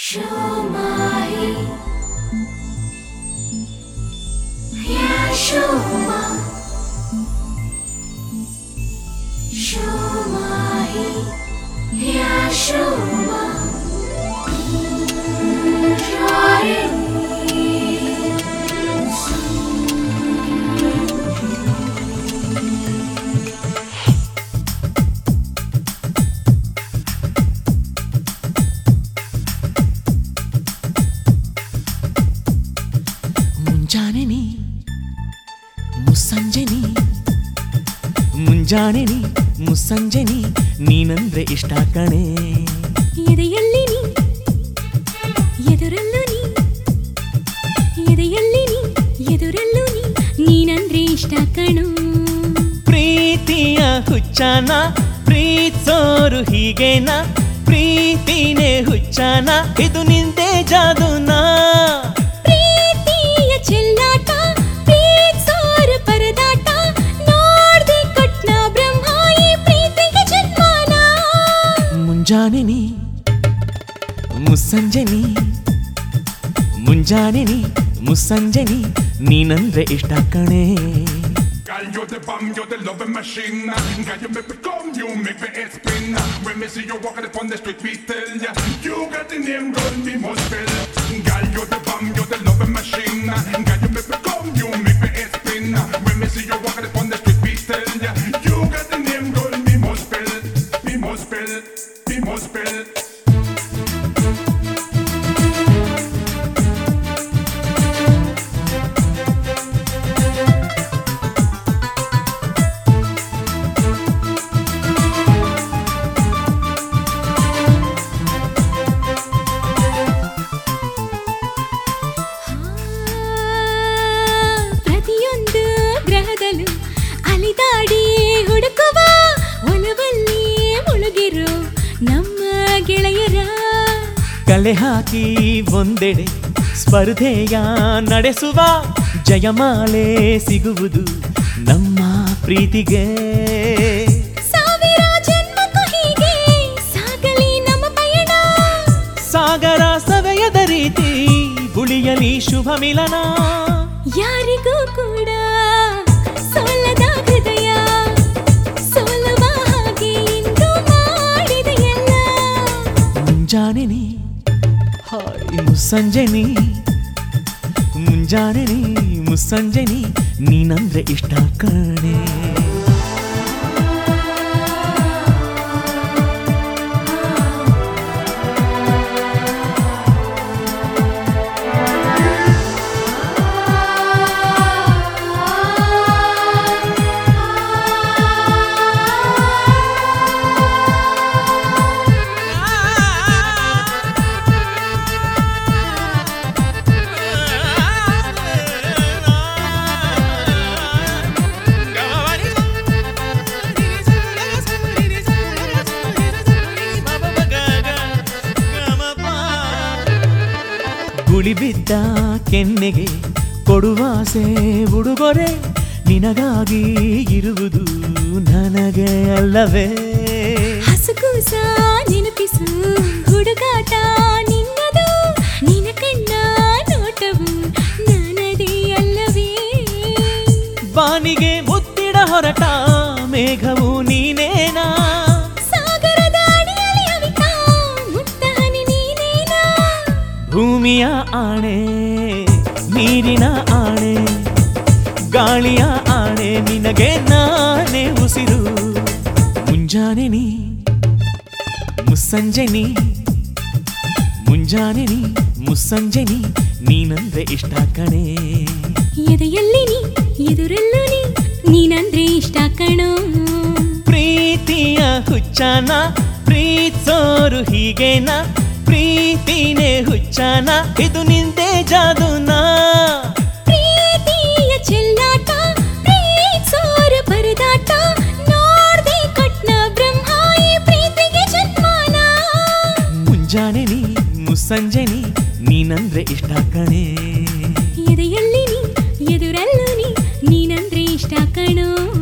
Shumai Yeshua Shumai Yeshua ಮುಂಜಾನೆ ನೀ ಮುಸ್ಸಂಜೆ ನೀ ಮುಂಜಾನೆ ನೀ ಮುಸ್ಸಂಜೆ ನೀ ನೀನಂದ್ರೆ ಇಷ್ಟ ಕಣೆ ಎದೆಯಲ್ಲಿ ನೀ ಎದುರಲ್ಲೂ ನೀ ಎದೆಯಲ್ಲಿ ನೀ ಎದುರಲ್ಲೂ ನೀ ನೀನಂದ್ರೆ ಇಷ್ಟ ಕಣು ಪ್ರೀತಿಯ ಹುಚ್ಚನ ಪ್ರೀತ್ಸೋರು ಹೀಗೇನ ಪ್ರೀತಿನೇ ಹುಚ್ಚನ ಇದು ನಿಂದೆ ಜಾದುನಾ ಪ್ರೀತಿಯ ಚೆಲ್ಲಾಟ ಪ್ರೀತ್ಸೋರ ಪರದಾಟ ನೋಡ್ದೆ ಕೊಟ್ನ ಬ್ರಹ್ಮ ಈ ಪ್ರೀತಿಗೆ ಜನ್ಮಾನ ಮುಂಜಾನೆ ನೀ ಮುಸ್ಸಂಜೆ ನೀ ಮುಂಜಾನೆ ನೀ ಮುಸ್ಸಂಜೆ ನೀ ನೀನಂದ್ರೆ ಇಷ್ಟ ಕಣೆ Girl, you're the bomb, you're the loving machine. Girl, you make me come, you make me head spin. When me see you walking upon the street, we tell ya you got the name, girl, me must spell. Girl, you're the bomb, you're the loving machine. Girl, you make me come, you make me head spin. When me see you walking upon the street, we tell ya you got the name, girl, me must spell. Me must spell. Me must spell. ಪ್ರತಿಯೊಂದು ಗ್ರಹದಲ್ಲೂ ಅಲಿದಾಡಿ ಹುಡುಕುವ ಒಲವಲ್ಲಿ ಮುಳುಗಿರೋ ನಮ್ಮ ಗೆಳೆಯರ ಕಲೆ ಹಾಕಿ ಒಂದೆಡೆ ಸ್ಪರ್ಧೆಯ ನಡೆಸುವ ಜಯಮಾಲೆ ಸಿಗುವುದು ನಮ್ಮ ಪ್ರೀತಿಗೆ ಸಾವಿರ ಜನ್ಮಕ್ಕೂ ಹೀಗೆ ಸಾಗಲಿ ನಮ್ಮ ಪಯಣ ಸಾಗರ ಸವೆಯದ ರೀತಿ ಗುಳಿಯಲಿ ಶುಭ ಮಿಲನ ಯಾರಿಗೂ ಕೂಡ ಸೋಲದ ಹೃದಯ ಸೋಲುವ ಹಾಗೆ ಇಂದು ಮಾಡಿದೆಯಲ್ಲ ಮುಂಜಾನೆ ನೀ ಹಾಯ್ ಮುಸ್ಸಂಜೆ ನೀ ಮುಂಜಾನೆ ನೀ ಮುಸ್ಸಂಜೆ ನೀ ನೀನಂದ್ರೆ ಇಷ್ಟ ಕಣೆ ಗುಳಿಬಿದ್ದ ಕೆನ್ನೆಗೆ ಕೊಡುವಾಸೆ ಉಡುಗೊರೆ ನಿನಗಾಗಿ ಇರುವುದು ನನಗೆ ಅಲ್ಲವೇ ಹಸುಕೂಸ ನೆನಪಿಸು ಹುಡುಗಾಟ ನಿನ್ನದು ನಿನ ಕಣ್ಣ ನೋಟವು ನನ್ನದೇ ಅಲ್ಲವೇ ಬಾನಿಗೆ ಮುತ್ತಿಡ ಹೊರಟ ಮೇಘವು ನೀನೇನಾ ಸಾಗರದ ಅಡಿಯಲ್ಲಿ ಅವಿತ ಮುತ್ತ ಹನಿ ನೀನೇನಾ ಭೂಮಿಯ ಆಣೆ ನೀರಿನ ಆಣೆ ಗಾಳಿಯ ಆಣೆ ನಿನಗೆ ನಾನೇ ಉಸಿರು ಮುಂಜಾನೆ ನೀ ಮುಸ್ಸಂಜೆ ನೀ ಮುಂಜಾನೆ ನೀ ಮುಸ್ಸಂಜೆ ನೀ ನೀನಂದ್ರೆ ಇಷ್ಟ ಕಣೆ ಎದೆಯಲ್ಲಿ ನೀ ಎದುರಲ್ಲೂ ನೀ ನೀನಂದ್ರೆ ಇಷ್ಟ ಕಣೋ ಪ್ರೀತಿಯ ಹುಚ್ಚನ ಪ್ರೀತ್ಸೋರು ಹೀಗೇನ ಪ್ರೀತಿನೇ ಹುಚ್ಚನ ಇದು ನಿಂದೆ ಜಾದುನಾ ಪ್ರೀತಿಯ ಚೆಲ್ಲಾಟ ಪ್ರೀತ್ಸೋರ ಪರದಾಟ ನೋಡ್ದೆ ಕೊಟ್ನ ಬ್ರಹ್ಮ ಈ ಪ್ರೀತಿಗೆ ಜನ್ಮಾನ ಮುಂಜಾನೆ ನೀ ಮುಸ್ಸಂಜೆ ನೀ ನೀನಂದ್ರೆ ಇಷ್ಟ ಕಣೆ ಎದೆಯಲ್ಲಿ ನೀ ಎದುರಲ್ಲೂ ನೀ ನೀನಂದ್ರೆ ಇಷ್ಟ ಕಣೋ